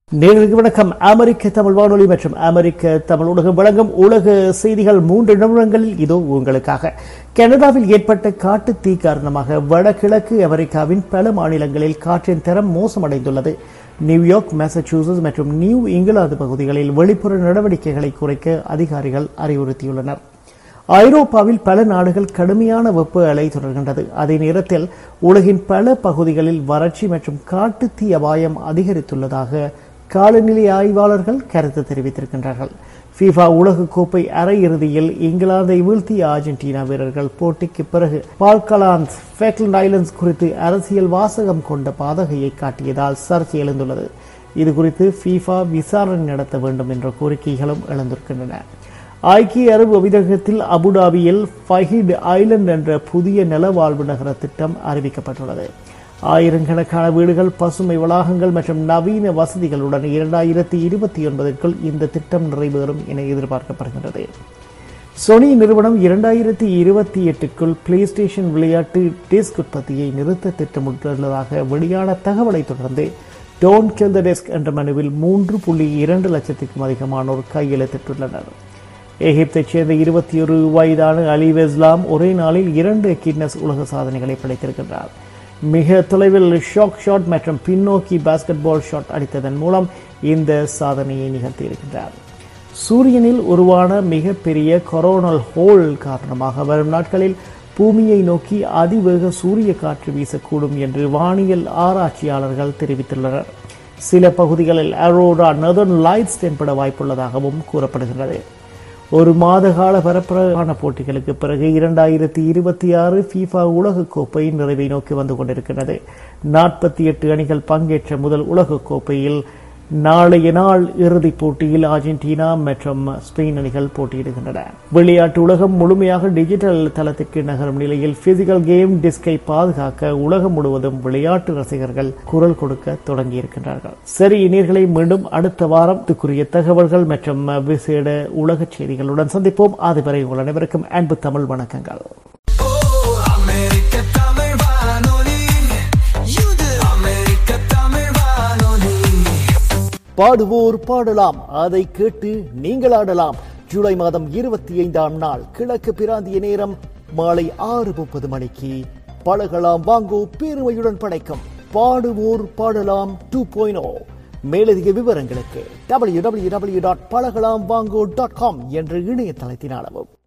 நேர்களுக்கு வணக்கம் அமெரிக்க தமிழ் வானொலி மற்றும் அமெரிக்க தமிழ் ஊடகம் வழங்கும் உலக செய்திகள் மூன்று நிமிடங்களில் இதோ உங்களுக்காக கனடாவில் ஏற்பட்ட காட்டு தீ காரணமாக வடகிழக்கு அமெரிக்காவின் பல மாநிலங்களில் காற்றின் தரம் மோசமடைந்துள்ளது நியூயார்க் மாசச்சூசஸ் மற்றும் நியூ இங்கிலாந்து பகுதிகளில் வெளிப்புற நடவடிக்கைகளை குறைக்க அதிகாரிகள் அறிவுறுத்தியுள்ளனர் ஐரோப்பாவில் பல நாடுகள் கடுமையான வெப்ப அலை தொடர்கின்றது அதே நேரத்தில் உலகின் பல பகுதிகளில் வறட்சி மற்றும் காட்டுத்தீ அபாயம் அதிகரித்துள்ளதாக காலநிலை ஆய்வாளர்கள் கருத்து தெரிவித்திருக்கின்றார்கள் ஃபீஃபா உலகக்கோப்பை அரையிறுதியில் இங்கிலாந்தை வீழ்த்திய அர்ஜென்டினா வீரர்கள் போட்டிக்கு பிறகு பால்கலான்ஸ் ஃபேக்லண்ட் ஐலண்ட்ஸ் குறித்து அரசியல் வாசகம் கொண்ட பாதகையை காட்டியதால் சர்ச்சை எழுந்துள்ளது இது குறித்து ஃபீஃபா விசாரணை நடத்த வேண்டும் என்ற கோரிக்கைகளும் எழுந்திருக்கின்றன ஐக்கிய அரபு அமீரகத்தில் அபுதாபியில் ஃபஹிட் ஐலண்ட் என்ற புதிய நிலவாழ்வு நகர திட்டம் அறிவிக்கப்பட்டுள்ளது ஆயிரக்கணக்கான வீடுகள் பசுமை வளாகங்கள் மற்றும் நவீன வசதிகளுடன் இரண்டாயிரத்தி இருபத்தி ஒன்பதற்குள் இந்த திட்டம் நிறைவேறும் என எதிர்பார்க்கப்படுகின்றது சோனி நிறுவனம் இரண்டாயிரத்தி இருபத்தி எட்டுக்குள் பிளே ஸ்டேஷன் விளையாட்டு டெஸ்க் உற்பத்தியை நிறுத்த திட்டமிட்டுள்ளதாக வெளியான தகவலை தொடர்ந்து டோன் கில் த டெஸ்க் என்ற மனுவில் மூன்று புள்ளி இரண்டு லட்சத்திற்கும் அதிகமானோர் கையெழுத்திட்டுள்ளனர் எகிப்தைச் சேர்ந்த இருபத்தி ஒரு வயதான அலி வெஸ்லாம் ஒரே நாளில் இரண்டு கிட்னஸ் உலக சாதனைகளை படைத்திருக்கின்றார் மிக தொலைவில் ஷாக் ஷாட் மற்றும் பின்னோக்கி பாஸ்கெட் பால் ஷாட் அடித்ததன் மூலம் இந்த சாதனையை நிகழ்த்தியிருக்கின்றார் சூரியனில் உருவான மிகப்பெரிய கொரோனல் ஹோல் காரணமாக வரும் நாட்களில் பூமியை நோக்கி அதிவேக சூரிய காற்று வீசக்கூடும் என்று வானியல் ஆராய்ச்சியாளர்கள் தெரிவித்துள்ளனர் சில பகுதிகளில் அரோரா நதர்ன் லைட்ஸ் தென்பட வாய்ப்புள்ளதாகவும் கூறப்படுகிறது ஒரு மாத கால பரப்பரப்பான போட்டிகளுக்கு பிறகு இரண்டாயிரத்தி இருபத்தி ஆறு ஃபீஃபா உலகக்கோப்பை நிறைவை நோக்கி வந்து கொண்டிருக்கிறது நாற்பத்தி எட்டு அணிகள் பங்கேற்ற முதல் உலகக்கோப்பையில் நாளைய நாள் இறுதிப் போட்டியில் அர்ஜென்டினா மற்றும் ஸ்பெயின் அணிகள் போட்டியிடுகின்றன விளையாட்டு உலகம் முழுமையாக டிஜிட்டல் தளத்திற்கு நகரும் நிலையில் பிசிக்கல் கேம் டிஸ்கை பாதுகாக்க உலகம் முழுவதும் விளையாட்டு ரசிகர்கள் குரல் கொடுக்க தொடங்கியிருக்கின்றார்கள் சரி இனீர்களை மீண்டும் அடுத்த வாரத்துக்குரிய தகவல்கள் மற்றும் விசேட உலக செய்திகளுடன் சந்திப்போம் அதுவரை உங்கள் அனைவருக்கும் அன்பு தமிழ் வணக்கங்கள் அமெரிக்க தமிழ் வானொலி இது அமெரிக்க தமிழ் வானொலி பாடுவோர் பாடலாம் அதை கேட்டு நீங்கள் ஆடலாம் ஜூலை மாதம் இருபத்தி ஐந்தாம் நாள் கிழக்கு பிராந்திய நேரம் மாலை ஆறு முப்பது மணிக்கு பழகலாம் வாங்கோ பெருமையுடன் படைக்கும் பாடுவோர் பாடலாம் டூ பாயிண்ட் மேலதிக விவரங்களுக்கு டபிள்யூ டபிள்யூ டபிள்யூ டாட் பழகலாம் வாங்கோ டாட் காம் என்ற இணையதளத்தினாலவும்